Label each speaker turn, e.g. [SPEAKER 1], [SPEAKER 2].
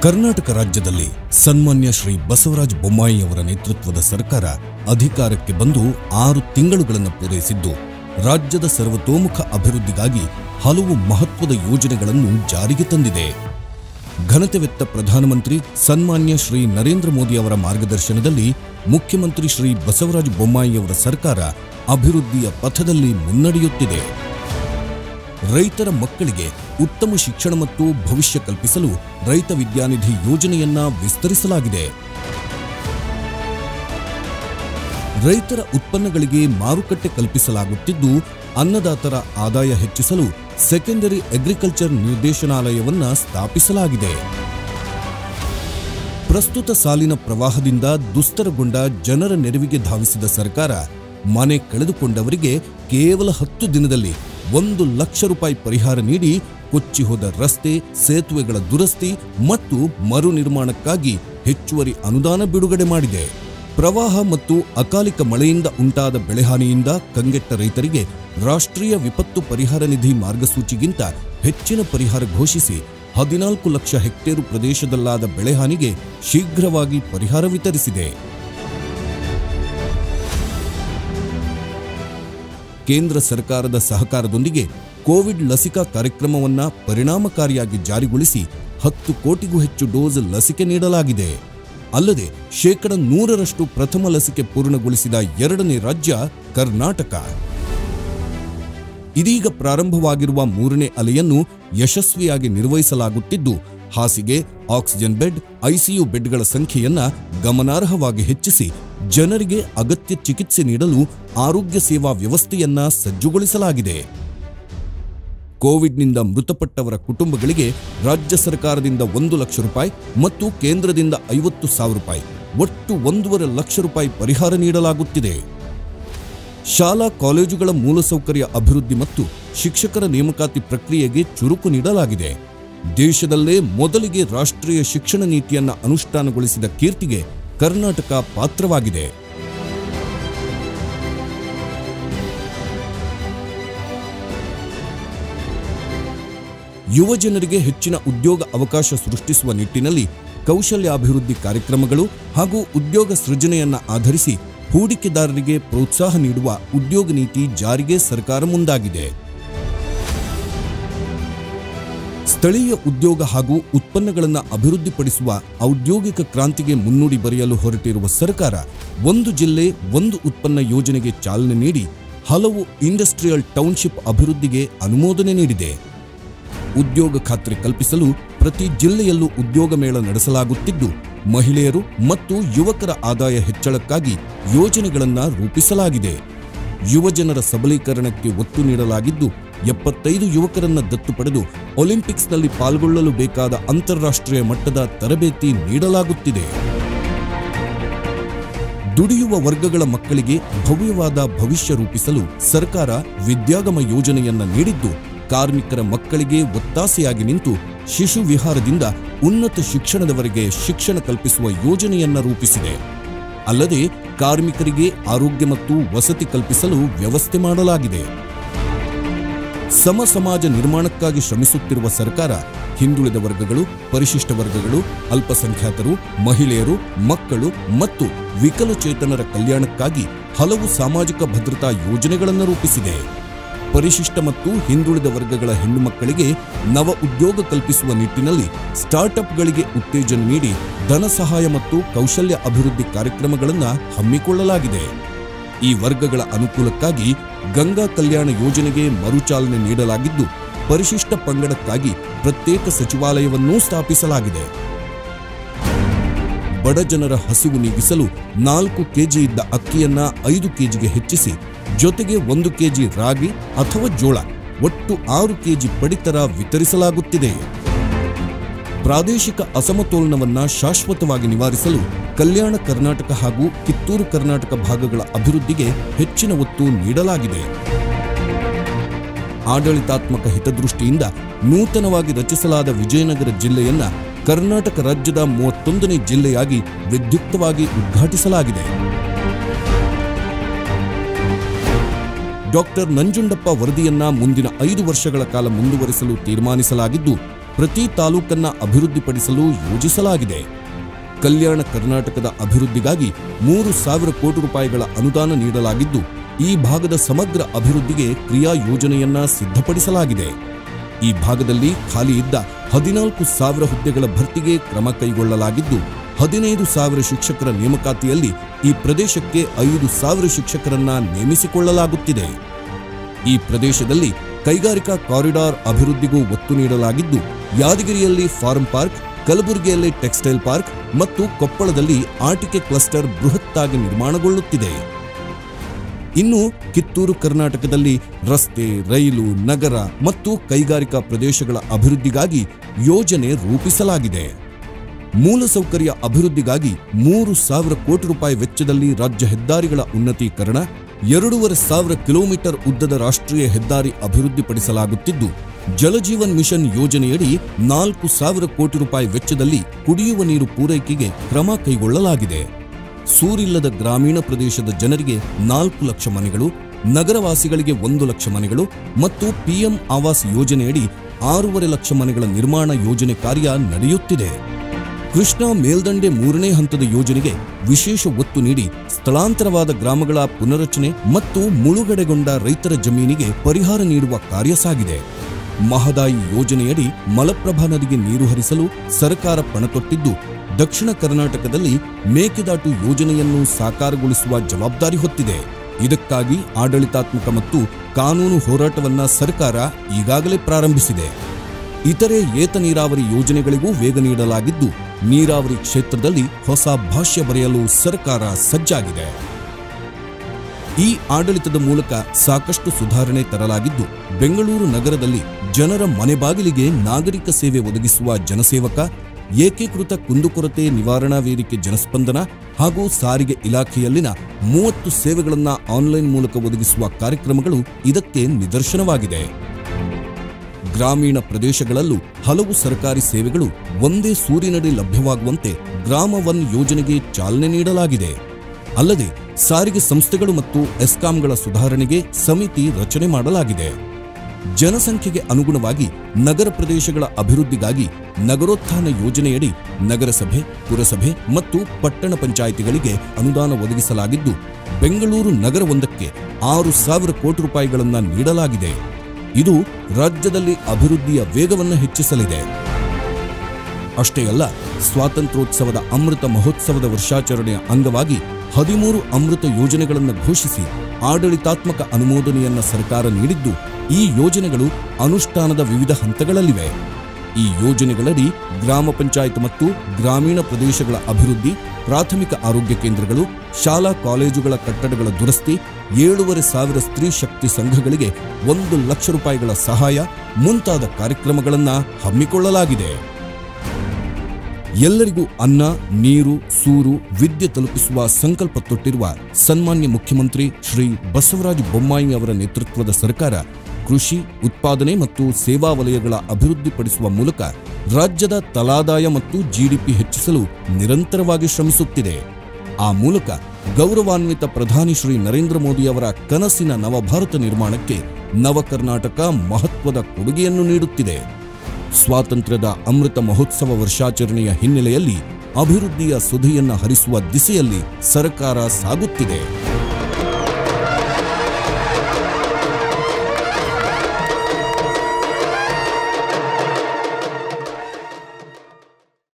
[SPEAKER 1] ಕರ್ನಾಟಕ ರಾಜ್ಯದಲ್ಲಿ ಸನ್ಮಾನ್ಯ ಶ್ರೀ ಬಸವರಾಜ ಬೊಮ್ಮಾಯಿ ಅವರ ನೇತೃತ್ವದ ಸರ್ಕಾರ ಅಧಿಕಾರಕ್ಕೆ ಬಂದು ಆರು ತಿಂಗಳುಗಳನ್ನು ಪೂರೈಸಿದ್ದು ರಾಜ್ಯದ ಸರ್ವತೋಮುಖ ಅಭಿವೃದ್ಧಿಗಾಗಿ ಹಲವು ಮಹತ್ವದ ಯೋಜನೆಗಳನ್ನು ಜಾರಿಗೆ ತಂದಿದೆ ಘನತೆವೆತ್ತ ಪ್ರಧಾನಮಂತ್ರಿ ಸನ್ಮಾನ್ಯ ಶ್ರೀ ನರೇಂದ್ರ ಮೋದಿ ಅವರ ಮಾರ್ಗದರ್ಶನದಲ್ಲಿ ಮುಖ್ಯಮಂತ್ರಿ ಶ್ರೀ ಬಸವರಾಜ ಬೊಮ್ಮಾಯಿ ಅವರ ಸರ್ಕಾರ ಅಭಿವೃದ್ಧಿಯ ಪಥದಲ್ಲಿ ಮುನ್ನಡೆಯುತ್ತಿದೆ ರೈತರ ಮಕ್ಕಳಿಗೆ ಉತ್ತಮ ಶಿಕ್ಷಣ ಮತ್ತು ಭವಿಷ್ಯ ಕಲ್ಪಿಸಲು ರೈತ ವಿದ್ಯಾನಿಧಿ ಯೋಜನೆಯನ್ನ ವಿಸ್ತರಿಸಲಾಗಿದೆ ರೈತರ ಉತ್ಪನ್ನಗಳಿಗೆ ಮಾರುಕಟ್ಟೆ ಕಲ್ಪಿಸಲಾಗುತ್ತಿದ್ದು ಅನ್ನದಾತರ ಆದಾಯ ಹೆಚ್ಚಿಸಲು ಸೆಕೆಂಡರಿ ಅಗ್ರಿಕಲ್ಚರ್ ನಿರ್ದೇಶನಾಲಯವನ್ನ ಸ್ಥಾಪಿಸಲಾಗಿದೆ ಪ್ರಸ್ತುತ ಸಾಲಿನ ಪ್ರವಾಹದಿಂದ ದುಸ್ತರಗೊಂಡ ಜನರ ನೆರವಿಗೆ ಧಾವಿಸಿದ ಸರ್ಕಾರ ಮನೆ ಕಳೆದುಕೊಂಡವರಿಗೆ ಕೇವಲ ಹತ್ತು ದಿನದಲ್ಲಿ ಒಂದು ಲಕ್ಷ ರೂಪಾಯಿ ಪರಿಹಾರ ನೀಡಿ ಕೊಚ್ಚಿ ಹೋದ ರಸ್ತೆ ಸೇತುವೆಗಳ ದುರಸ್ತಿ ಮತ್ತು ಮರು ನಿರ್ಮಾಣಕ್ಕಾಗಿ ಹೆಚ್ಚುವರಿ ಅನುದಾನ ಬಿಡುಗಡೆ ಮಾಡಿದೆ ಪ್ರವಾಹ ಮತ್ತು ಅಕಾಲಿಕ ಮಳೆಯಿಂದ ಉಂಟಾದ ಬೆಳೆಹಾನಿಯಿಂದ ಕಂಗೆಟ್ಟ ರೈತರಿಗೆ ರಾಷ್ಟ್ರೀಯ ವಿಪತ್ತು ಪರಿಹಾರ ನಿಧಿ ಮಾರ್ಗಸೂಚಿಗಿಂತ ಹೆಚ್ಚಿನ ಪರಿಹಾರ ಘೋಷಿಸಿ ಹದಿನಾಲ್ಕು ಲಕ್ಷ ಹೆಕ್ಟೇರು ಪ್ರದೇಶದಲ್ಲಾದ ಬೆಳೆಹಾನಿಗೆ ಶೀಘ್ರವಾಗಿ ಪರಿಹಾರ ವಿತರಿಸಿದೆ ಕೇಂದ್ರ ಸರ್ಕಾರದ ಸಹಕಾರದೊಂದಿಗೆ ಕೋವಿಡ್ ಲಸಿಕಾ ಕಾರ್ಯಕ್ರಮವನ್ನ ಪರಿಣಾಮಕಾರಿಯಾಗಿ ಜಾರಿಗೊಳಿಸಿ ಹತ್ತು ಕೋಟಿಗೂ ಹೆಚ್ಚು ಡೋಸ್ ಲಸಿಕೆ ನೀಡಲಾಗಿದೆ ಅಲ್ಲದೆ ಶೇಕಡ ನೂರರಷ್ಟು ಪ್ರಥಮ ಲಸಿಕೆ ಪೂರ್ಣಗೊಳಿಸಿದ ಎರಡನೇ ರಾಜ್ಯ ಕರ್ನಾಟಕ ಇದೀಗ ಪ್ರಾರಂಭವಾಗಿರುವ ಮೂರನೇ ಅಲೆಯನ್ನು ಯಶಸ್ವಿಯಾಗಿ ನಿರ್ವಹಿಸಲಾಗುತ್ತಿದ್ದು ಹಾಸಿಗೆ ಆಕ್ಸಿಜನ್ ಬೆಡ್ ಐಸಿಯು ಬೆಡ್ಗಳ ಸಂಖ್ಯೆಯನ್ನ ಗಮನಾರ್ಹವಾಗಿ ಹೆಚ್ಚಿಸಿ ಜನರಿಗೆ ಅಗತ್ಯ ಚಿಕಿತ್ಸೆ ನೀಡಲು ಆರೋಗ್ಯ ಸೇವಾ ವ್ಯವಸ್ಥೆಯನ್ನ ಸಜ್ಜುಗೊಳಿಸಲಾಗಿದೆ ಕೋವಿಡ್ನಿಂದ ಮೃತಪಟ್ಟವರ ಕುಟುಂಬಗಳಿಗೆ ರಾಜ್ಯ ಸರ್ಕಾರದಿಂದ ಒಂದು ಲಕ್ಷ ರೂಪಾಯಿ ಮತ್ತು ಕೇಂದ್ರದಿಂದ ಐವತ್ತು ಸಾವಿರ ರೂಪಾಯಿ ಒಟ್ಟು ಒಂದೂವರೆ ಲಕ್ಷ ರೂಪಾಯಿ ಪರಿಹಾರ ನೀಡಲಾಗುತ್ತಿದೆ ಶಾಲಾ ಕಾಲೇಜುಗಳ ಮೂಲಸೌಕರ್ಯ ಅಭಿವೃದ್ಧಿ ಮತ್ತು ಶಿಕ್ಷಕರ ನೇಮಕಾತಿ ಪ್ರಕ್ರಿಯೆಗೆ ಚುರುಕು ನೀಡಲಾಗಿದೆ ದೇಶದಲ್ಲೇ ಮೊದಲಿಗೆ ರಾಷ್ಟ್ರೀಯ ಶಿಕ್ಷಣ ನೀತಿಯನ್ನ ಅನುಷ್ಠಾನಗೊಳಿಸಿದ ಕೀರ್ತಿಗೆ ಕರ್ನಾಟಕ ಪಾತ್ರವಾಗಿದೆ ಯುವ ಜನರಿಗೆ ಹೆಚ್ಚಿನ ಉದ್ಯೋಗ ಅವಕಾಶ ಸೃಷ್ಟಿಸುವ ನಿಟ್ಟಿನಲ್ಲಿ ಕೌಶಲ್ಯಾಭಿವೃದ್ಧಿ ಕಾರ್ಯಕ್ರಮಗಳು ಹಾಗೂ ಉದ್ಯೋಗ ಸೃಜನೆಯನ್ನ ಆಧರಿಸಿ ಹೂಡಿಕೆದಾರರಿಗೆ ಪ್ರೋತ್ಸಾಹ ನೀಡುವ ಉದ್ಯೋಗ ನೀತಿ ಜಾರಿಗೆ ಸರ್ಕಾರ ಮುಂದಾಗಿದೆ ಸ್ಥಳೀಯ ಉದ್ಯೋಗ ಹಾಗೂ ಉತ್ಪನ್ನಗಳನ್ನು ಅಭಿವೃದ್ಧಿಪಡಿಸುವ ಔದ್ಯೋಗಿಕ ಕ್ರಾಂತಿಗೆ ಮುನ್ನುಡಿ ಬರೆಯಲು ಹೊರಟಿರುವ ಸರ್ಕಾರ ಒಂದು ಜಿಲ್ಲೆ ಒಂದು ಉತ್ಪನ್ನ ಯೋಜನೆಗೆ ಚಾಲನೆ ನೀಡಿ ಹಲವು ಇಂಡಸ್ಟ್ರಿಯಲ್ ಟೌನ್ಶಿಪ್ ಅಭಿವೃದ್ಧಿಗೆ ಅನುಮೋದನೆ ನೀಡಿದೆ ಉದ್ಯೋಗ ಖಾತ್ರಿ ಕಲ್ಪಿಸಲು ಪ್ರತಿ ಜಿಲ್ಲೆಯಲ್ಲೂ ಉದ್ಯೋಗ ಮೇಳ ನಡೆಸಲಾಗುತ್ತಿದ್ದು ಮಹಿಳೆಯರು ಮತ್ತು ಯುವಕರ ಆದಾಯ ಹೆಚ್ಚಳಕ್ಕಾಗಿ ಯೋಜನೆಗಳನ್ನ ರೂಪಿಸಲಾಗಿದೆ ಯುವಜನರ ಸಬಲೀಕರಣಕ್ಕೆ ಒತ್ತು ನೀಡಲಾಗಿದ್ದು ಎಪ್ಪತ್ತೈದು ಯುವಕರನ್ನ ದತ್ತು ಪಡೆದು ಒಲಿಂಪಿಕ್ಸ್ನಲ್ಲಿ ಪಾಲ್ಗೊಳ್ಳಲು ಬೇಕಾದ ಅಂತಾರಾಷ್ಟ್ರೀಯ ಮಟ್ಟದ ತರಬೇತಿ ನೀಡಲಾಗುತ್ತಿದೆ ದುಡಿಯುವ ವರ್ಗಗಳ ಮಕ್ಕಳಿಗೆ ಭವ್ಯವಾದ ಭವಿಷ್ಯ ರೂಪಿಸಲು ಸರ್ಕಾರ ವಿದ್ಯಾಗಮ ಯೋಜನೆಯನ್ನ ನೀಡಿದ್ದು ಕಾರ್ಮಿಕರ ಮಕ್ಕಳಿಗೆ ಒತ್ತಾಸೆಯಾಗಿ ನಿಂತು ಶಿಶು ವಿಹಾರದಿಂದ ಉನ್ನತ ಶಿಕ್ಷಣದವರೆಗೆ ಶಿಕ್ಷಣ ಕಲ್ಪಿಸುವ ಯೋಜನೆಯನ್ನ ರೂಪಿಸಿದೆ ಅಲ್ಲದೆ ಕಾರ್ಮಿಕರಿಗೆ ಆರೋಗ್ಯ ಮತ್ತು ವಸತಿ ಕಲ್ಪಿಸಲು ವ್ಯವಸ್ಥೆ ಮಾಡಲಾಗಿದೆ ಸಮ ಸಮಾಜ ನಿರ್ಮಾಣಕ್ಕಾಗಿ ಶ್ರಮಿಸುತ್ತಿರುವ ಸರ್ಕಾರ ಹಿಂದುಳಿದ ವರ್ಗಗಳು ಪರಿಶಿಷ್ಟ ವರ್ಗಗಳು ಅಲ್ಪಸಂಖ್ಯಾತರು ಮಹಿಳೆಯರು ಮಕ್ಕಳು ಮತ್ತು ವಿಕಲಚೇತನರ ಕಲ್ಯಾಣಕ್ಕಾಗಿ ಹಲವು ಸಾಮಾಜಿಕ ಭದ್ರತಾ ಯೋಜನೆಗಳನ್ನು ರೂಪಿಸಿದೆ ಪರಿಶಿಷ್ಟ ಮತ್ತು ಹಿಂದುಳಿದ ವರ್ಗಗಳ ಹೆಣ್ಣು ಮಕ್ಕಳಿಗೆ ನವ ಉದ್ಯೋಗ ಕಲ್ಪಿಸುವ ನಿಟ್ಟಿನಲ್ಲಿ ಸ್ಟಾರ್ಟ್ಅಪ್ಗಳಿಗೆ ಉತ್ತೇಜನ ನೀಡಿ ಧನ ಸಹಾಯ ಮತ್ತು ಕೌಶಲ್ಯ ಅಭಿವೃದ್ಧಿ ಕಾರ್ಯಕ್ರಮಗಳನ್ನು ಹಮ್ಮಿಕೊಳ್ಳಲಾಗಿದೆ ಈ ವರ್ಗಗಳ ಅನುಕೂಲಕ್ಕಾಗಿ ಗಂಗಾ ಕಲ್ಯಾಣ ಯೋಜನೆಗೆ ಮರುಚಾಲನೆ ನೀಡಲಾಗಿದ್ದು ಪರಿಶಿಷ್ಟ ಪಂಗಡಕ್ಕಾಗಿ ಪ್ರತ್ಯೇಕ ಸಚಿವಾಲಯವನ್ನೂ ಸ್ಥಾಪಿಸಲಾಗಿದೆ ಬಡ ಜನರ ಹಸಿವು ನೀಗಿಸಲು ನಾಲ್ಕು ಕೆಜಿ ಇದ್ದ ಅಕ್ಕಿಯನ್ನ ಐದು ಕೆಜಿಗೆ ಹೆಚ್ಚಿಸಿ ಜೊತೆಗೆ ಒಂದು ಕೆಜಿ ರಾಗಿ ಅಥವಾ ಜೋಳ ಒಟ್ಟು ಆರು ಕೆಜಿ ಪಡಿತರ ವಿತರಿಸಲಾಗುತ್ತಿದೆ ಪ್ರಾದೇಶಿಕ ಅಸಮತೋಲನವನ್ನ ಶಾಶ್ವತವಾಗಿ ನಿವಾರಿಸಲು ಕಲ್ಯಾಣ ಕರ್ನಾಟಕ ಹಾಗೂ ಕಿತ್ತೂರು ಕರ್ನಾಟಕ ಭಾಗಗಳ ಅಭಿವೃದ್ಧಿಗೆ ಹೆಚ್ಚಿನ ಒತ್ತು ನೀಡಲಾಗಿದೆ ಆಡಳಿತಾತ್ಮಕ ಹಿತದೃಷ್ಟಿಯಿಂದ ನೂತನವಾಗಿ ರಚಿಸಲಾದ ವಿಜಯನಗರ ಜಿಲ್ಲೆಯನ್ನ ಕರ್ನಾಟಕ ರಾಜ್ಯದ ಮೂವತ್ತೊಂದನೇ ಜಿಲ್ಲೆಯಾಗಿ ವಿದ್ಯುಕ್ತವಾಗಿ ಉದ್ಘಾಟಿಸಲಾಗಿದೆ ಡಾಕ್ಟರ್ ನಂಜುಂಡಪ್ಪ ವರದಿಯನ್ನ ಮುಂದಿನ ಐದು ವರ್ಷಗಳ ಕಾಲ ಮುಂದುವರಿಸಲು ತೀರ್ಮಾನಿಸಲಾಗಿದ್ದು ಪ್ರತಿ ತಾಲೂಕನ್ನ ಅಭಿವೃದ್ಧಿಪಡಿಸಲು ಯೋಜಿಸಲಾಗಿದೆ ಕಲ್ಯಾಣ ಕರ್ನಾಟಕದ ಅಭಿವೃದ್ಧಿಗಾಗಿ ಮೂರು ಸಾವಿರ ಕೋಟಿ ರೂಪಾಯಿಗಳ ಅನುದಾನ ನೀಡಲಾಗಿದ್ದು ಈ ಭಾಗದ ಸಮಗ್ರ ಅಭಿವೃದ್ಧಿಗೆ ಕ್ರಿಯಾ ಯೋಜನೆಯನ್ನ ಸಿದ್ಧಪಡಿಸಲಾಗಿದೆ ಈ ಭಾಗದಲ್ಲಿ ಖಾಲಿ ಇದ್ದ ಹದಿನಾಲ್ಕು ಸಾವಿರ ಹುದ್ದೆಗಳ ಭರ್ತಿಗೆ ಕ್ರಮ ಕೈಗೊಳ್ಳಲಾಗಿದ್ದು ಹದಿನೈದು ಸಾವಿರ ಶಿಕ್ಷಕರ ನೇಮಕಾತಿಯಲ್ಲಿ ಈ ಪ್ರದೇಶಕ್ಕೆ ಐದು ಸಾವಿರ ಶಿಕ್ಷಕರನ್ನ ನೇಮಿಸಿಕೊಳ್ಳಲಾಗುತ್ತಿದೆ ಈ ಪ್ರದೇಶದಲ್ಲಿ ಕೈಗಾರಿಕಾ ಕಾರಿಡಾರ್ ಅಭಿವೃದ್ಧಿಗೂ ಒತ್ತು ನೀಡಲಾಗಿದ್ದು ಯಾದಗಿರಿಯಲ್ಲಿ ಫಾರ್ಮ್ ಪಾರ್ಕ್ ಕಲಬುರಗಿಯಲ್ಲಿ ಟೆಕ್ಸ್ಟೈಲ್ ಪಾರ್ಕ್ ಮತ್ತು ಕೊಪ್ಪಳದಲ್ಲಿ ಆಟಿಕೆ ಕ್ಲಸ್ಟರ್ ಬೃಹತ್ತಾಗಿ ನಿರ್ಮಾಣಗೊಳ್ಳುತ್ತಿದೆ ಇನ್ನು ಕಿತ್ತೂರು ಕರ್ನಾಟಕದಲ್ಲಿ ರಸ್ತೆ ರೈಲು ನಗರ ಮತ್ತು ಕೈಗಾರಿಕಾ ಪ್ರದೇಶಗಳ ಅಭಿವೃದ್ಧಿಗಾಗಿ ಯೋಜನೆ ರೂಪಿಸಲಾಗಿದೆ ಮೂಲಸೌಕರ್ಯ ಅಭಿವೃದ್ಧಿಗಾಗಿ ಮೂರು ಸಾವಿರ ಕೋಟಿ ರೂಪಾಯಿ ವೆಚ್ಚದಲ್ಲಿ ರಾಜ್ಯ ಹೆದ್ದಾರಿಗಳ ಉನ್ನತೀಕರಣ ಎರಡೂವರೆ ಸಾವಿರ ಕಿಲೋಮೀಟರ್ ಉದ್ದದ ರಾಷ್ಟ್ರೀಯ ಹೆದ್ದಾರಿ ಅಭಿವೃದ್ಧಿಪಡಿಸಲಾಗುತ್ತಿದ್ದು ಜಲಜೀವನ್ ಮಿಷನ್ ಯೋಜನೆಯಡಿ ನಾಲ್ಕು ಸಾವಿರ ಕೋಟಿ ರೂಪಾಯಿ ವೆಚ್ಚದಲ್ಲಿ ಕುಡಿಯುವ ನೀರು ಪೂರೈಕೆಗೆ ಕ್ರಮ ಕೈಗೊಳ್ಳಲಾಗಿದೆ ಸೂರಿಲ್ಲದ ಗ್ರಾಮೀಣ ಪ್ರದೇಶದ ಜನರಿಗೆ ನಾಲ್ಕು ಲಕ್ಷ ಮನೆಗಳು ನಗರವಾಸಿಗಳಿಗೆ ಒಂದು ಲಕ್ಷ ಮನೆಗಳು ಮತ್ತು ಪಿಎಂ ಆವಾಸ್ ಯೋಜನೆಯಡಿ ಆರೂವರೆ ಲಕ್ಷ ಮನೆಗಳ ನಿರ್ಮಾಣ ಯೋಜನೆ ಕಾರ್ಯ ನಡೆಯುತ್ತಿದೆ ಕೃಷ್ಣಾ ಮೇಲ್ದಂಡೆ ಮೂರನೇ ಹಂತದ ಯೋಜನೆಗೆ ವಿಶೇಷ ಒತ್ತು ನೀಡಿ ಸ್ಥಳಾಂತರವಾದ ಗ್ರಾಮಗಳ ಪುನರಚನೆ ಮತ್ತು ಮುಳುಗಡೆಗೊಂಡ ರೈತರ ಜಮೀನಿಗೆ ಪರಿಹಾರ ನೀಡುವ ಕಾರ್ಯ ಸಾಗಿದೆ ಮಹದಾಯಿ ಯೋಜನೆಯಡಿ ಮಲಪ್ರಭಾ ನದಿಗೆ ನೀರು ಹರಿಸಲು ಸರ್ಕಾರ ಪಣತೊಟ್ಟಿದ್ದು ದಕ್ಷಿಣ ಕರ್ನಾಟಕದಲ್ಲಿ ಮೇಕೆದಾಟು ಯೋಜನೆಯನ್ನು ಸಾಕಾರಗೊಳಿಸುವ ಜವಾಬ್ದಾರಿ ಹೊತ್ತಿದೆ ಇದಕ್ಕಾಗಿ ಆಡಳಿತಾತ್ಮಕ ಮತ್ತು ಕಾನೂನು ಹೋರಾಟವನ್ನ ಸರ್ಕಾರ ಈಗಾಗಲೇ ಪ್ರಾರಂಭಿಸಿದೆ ಇತರೆ ಏತ ನೀರಾವರಿ ಯೋಜನೆಗಳಿಗೂ ವೇಗ ನೀಡಲಾಗಿದ್ದು ನೀರಾವರಿ ಕ್ಷೇತ್ರದಲ್ಲಿ ಹೊಸ ಭಾಷ್ಯ ಬರೆಯಲು ಸರ್ಕಾರ ಸಜ್ಜಾಗಿದೆ ಈ ಆಡಳಿತದ ಮೂಲಕ ಸಾಕಷ್ಟು ಸುಧಾರಣೆ ತರಲಾಗಿದ್ದು ಬೆಂಗಳೂರು ನಗರದಲ್ಲಿ ಜನರ ಮನೆ ಬಾಗಿಲಿಗೆ ನಾಗರಿಕ ಸೇವೆ ಒದಗಿಸುವ ಜನಸೇವಕ ಏಕೀಕೃತ ಕುಂದುಕೊರತೆ ನಿವಾರಣಾ ವೇದಿಕೆ ಜನಸ್ಪಂದನ ಹಾಗೂ ಸಾರಿಗೆ ಇಲಾಖೆಯಲ್ಲಿನ ಮೂವತ್ತು ಸೇವೆಗಳನ್ನ ಆನ್ಲೈನ್ ಮೂಲಕ ಒದಗಿಸುವ ಕಾರ್ಯಕ್ರಮಗಳು ಇದಕ್ಕೆ ನಿದರ್ಶನವಾಗಿದೆ ಗ್ರಾಮೀಣ ಪ್ರದೇಶಗಳಲ್ಲೂ ಹಲವು ಸರ್ಕಾರಿ ಸೇವೆಗಳು ಒಂದೇ ಸೂರಿನಡಿ ಲಭ್ಯವಾಗುವಂತೆ ಗ್ರಾಮ ಒನ್ ಯೋಜನೆಗೆ ಚಾಲನೆ ನೀಡಲಾಗಿದೆ ಅಲ್ಲದೆ ಸಾರಿಗೆ ಸಂಸ್ಥೆಗಳು ಮತ್ತು ಎಸ್ಕಾಂಗಳ ಸುಧಾರಣೆಗೆ ಸಮಿತಿ ರಚನೆ ಮಾಡಲಾಗಿದೆ ಜನಸಂಖ್ಯೆಗೆ ಅನುಗುಣವಾಗಿ ನಗರ ಪ್ರದೇಶಗಳ ಅಭಿವೃದ್ಧಿಗಾಗಿ ನಗರೋತ್ಥಾನ ಯೋಜನೆಯಡಿ ನಗರಸಭೆ ಪುರಸಭೆ ಮತ್ತು ಪಟ್ಟಣ ಪಂಚಾಯಿತಿಗಳಿಗೆ ಅನುದಾನ ಒದಗಿಸಲಾಗಿದ್ದು ಬೆಂಗಳೂರು ನಗರವೊಂದಕ್ಕೆ ಆರು ಸಾವಿರ ಕೋಟಿ ರೂಪಾಯಿಗಳನ್ನು ನೀಡಲಾಗಿದೆ ಇದು ರಾಜ್ಯದಲ್ಲಿ ಅಭಿವೃದ್ಧಿಯ ವೇಗವನ್ನು ಹೆಚ್ಚಿಸಲಿದೆ ಅಷ್ಟೇ ಅಲ್ಲ ಸ್ವಾತಂತ್ರ್ಯೋತ್ಸವದ ಅಮೃತ ಮಹೋತ್ಸವದ ವರ್ಷಾಚರಣೆಯ ಅಂಗವಾಗಿ ಹದಿಮೂರು ಅಮೃತ ಯೋಜನೆಗಳನ್ನು ಘೋಷಿಸಿ ಆಡಳಿತಾತ್ಮಕ ಅನುಮೋದನೆಯನ್ನ ಸರ್ಕಾರ ನೀಡಿದ್ದು ಈ ಯೋಜನೆಗಳು ಅನುಷ್ಠಾನದ ವಿವಿಧ ಹಂತಗಳಲ್ಲಿವೆ ಈ ಯೋಜನೆಗಳಡಿ ಗ್ರಾಮ ಪಂಚಾಯತ್ ಮತ್ತು ಗ್ರಾಮೀಣ ಪ್ರದೇಶಗಳ ಅಭಿವೃದ್ಧಿ ಪ್ರಾಥಮಿಕ ಆರೋಗ್ಯ ಕೇಂದ್ರಗಳು ಶಾಲಾ ಕಾಲೇಜುಗಳ ಕಟ್ಟಡಗಳ ದುರಸ್ತಿ ಏಳೂವರೆ ಸಾವಿರ ಸ್ತ್ರೀ ಶಕ್ತಿ ಸಂಘಗಳಿಗೆ ಒಂದು ಲಕ್ಷ ರೂಪಾಯಿಗಳ ಸಹಾಯ ಮುಂತಾದ ಕಾರ್ಯಕ್ರಮಗಳನ್ನು ಹಮ್ಮಿಕೊಳ್ಳಲಾಗಿದೆ ಎಲ್ಲರಿಗೂ ಅನ್ನ ನೀರು ಸೂರು ವಿದ್ಯೆ ತಲುಪಿಸುವ ಸಂಕಲ್ಪ ತೊಟ್ಟಿರುವ ಸನ್ಮಾನ್ಯ ಮುಖ್ಯಮಂತ್ರಿ ಶ್ರೀ ಬಸವರಾಜ ಬೊಮ್ಮಾಯಿ ಅವರ ನೇತೃತ್ವದ ಸರ್ಕಾರ ಕೃಷಿ ಉತ್ಪಾದನೆ ಮತ್ತು ಸೇವಾ ವಲಯಗಳ ಅಭಿವೃದ್ಧಿಪಡಿಸುವ ಮೂಲಕ ರಾಜ್ಯದ ತಲಾದಾಯ ಮತ್ತು ಜಿಡಿಪಿ ಹೆಚ್ಚಿಸಲು ನಿರಂತರವಾಗಿ ಶ್ರಮಿಸುತ್ತಿದೆ ಆ ಮೂಲಕ ಗೌರವಾನ್ವಿತ ಪ್ರಧಾನಿ ಶ್ರೀ ನರೇಂದ್ರ ಮೋದಿ ಅವರ ಕನಸಿನ ನವಭಾರತ ನಿರ್ಮಾಣಕ್ಕೆ ನವ ಕರ್ನಾಟಕ ಮಹತ್ವದ ಕೊಡುಗೆಯನ್ನು ನೀಡುತ್ತಿದೆ ಸ್ವಾತಂತ್ರ್ಯದ ಅಮೃತ ಮಹೋತ್ಸವ ವರ್ಷಾಚರಣೆಯ ಹಿನ್ನೆಲೆಯಲ್ಲಿ ಅಭಿವೃದ್ಧಿಯ ಸುಧಿಯನ್ನ ಹರಿಸುವ ದಿಸೆಯಲ್ಲಿ ಸರ್ಕಾರ ಸಾಗುತ್ತಿದೆ